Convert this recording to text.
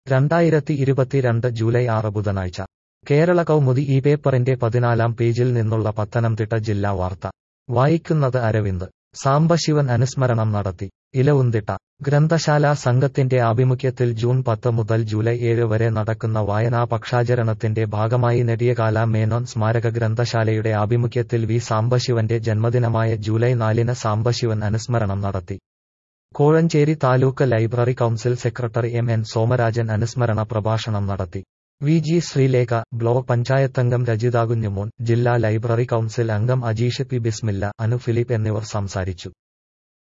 രണ്ടായിരത്തി ഇരുപത്തിരണ്ട് ജൂലൈ ആറ് ബുധനാഴ്ച കേരള കൗമുദി ഈ പേപ്പറിന്റെ പതിനാലാം പേജിൽ നിന്നുള്ള പത്തനംതിട്ട ജില്ലാ വാർത്ത വായിക്കുന്നത് അരവിന്ദ് സാംബശിവൻ അനുസ്മരണം നടത്തി ഇലവുന്തിട്ട ഗ്രന്ഥശാല സംഘത്തിന്റെ ആഭിമുഖ്യത്തിൽ ജൂൺ പത്ത് മുതൽ ജൂലൈ ഏഴ് വരെ നടക്കുന്ന വായനാ പക്ഷാചരണത്തിന്റെ ഭാഗമായി നെടിയകാല മേനോൻ സ്മാരക ഗ്രന്ഥശാലയുടെ ആഭിമുഖ്യത്തിൽ വി സാംബശിവന്റെ ജന്മദിനമായ ജൂലൈ നാലിന് സാംബശിവൻ അനുസ്മരണം നടത്തി Kozhencherry taluk library council secretary M N Somarajan അനുസ്മരണ പ്രഭാഷണം നടത്തി വി ജി ശ്രീലേഖ ബ്ലോക്ക് പഞ്ചായത്തംഗം രജിത കുഞ്ഞുമോൻ ജില്ലാ ലൈബ്രറി കൗൺസിൽ അംഗം അജീഷ് പി ബിസ്മില്ല അനു ഫിലിപ്പ് എന്നിവർ സംസാരിച്ചു